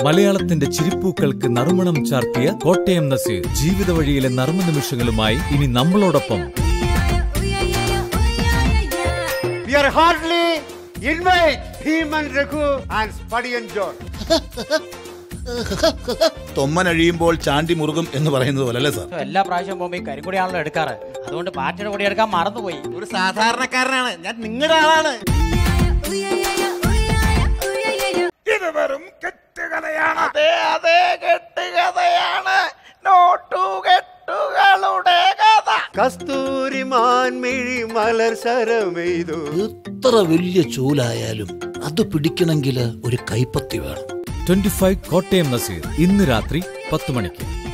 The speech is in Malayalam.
മലയാളത്തിന്റെ ചിരിപ്പൂക്കൾക്ക് നറുമണം ചാർത്തിയ കോട്ടയം നസീർ ജീവിത വഴിയിലെ നർമ്മ നിമിഷങ്ങളുമായി ഇനി നമ്മളോടൊപ്പം We are hardly invite Heman Raghu and Spadian John. തൊമ്മനഴിയുമ്പോൾ Chandy മുറുകും എന്ന് പറയുന്നത് പോലെ അല്ലേ സാർ എല്ലാ പ്രാവശ്യം പോകുമ്പോൾ ഈ കരിങ്കുടിയാണല്ലോ എടുക്കാറ് അതുകൊണ്ട് പാർട്ടിയുടെ കൂടി എടുക്കാൻ മറന്നുപോയി ഒരു സാധാരണക്കാരനാണ് ഞാൻ നിങ്ങളുടെ ആളാണ് അതെ അതെ കെട്ടുകഥയാണ് നോട്ടു കെട്ടുകളുടെ കഥ കസ്തൂരി മാൻമിഴി മലർ ശരമെയ്തു എത്ര വലിയ ചൂലായാലും അത് പിടിക്കണമെങ്കിൽ ഒരു കൈപ്പത്തി വേണം ട്വന്റി ഫൈവ് കോട്ടയം നസീർ ഇന്ന് രാത്രി പത്ത് മണിക്ക്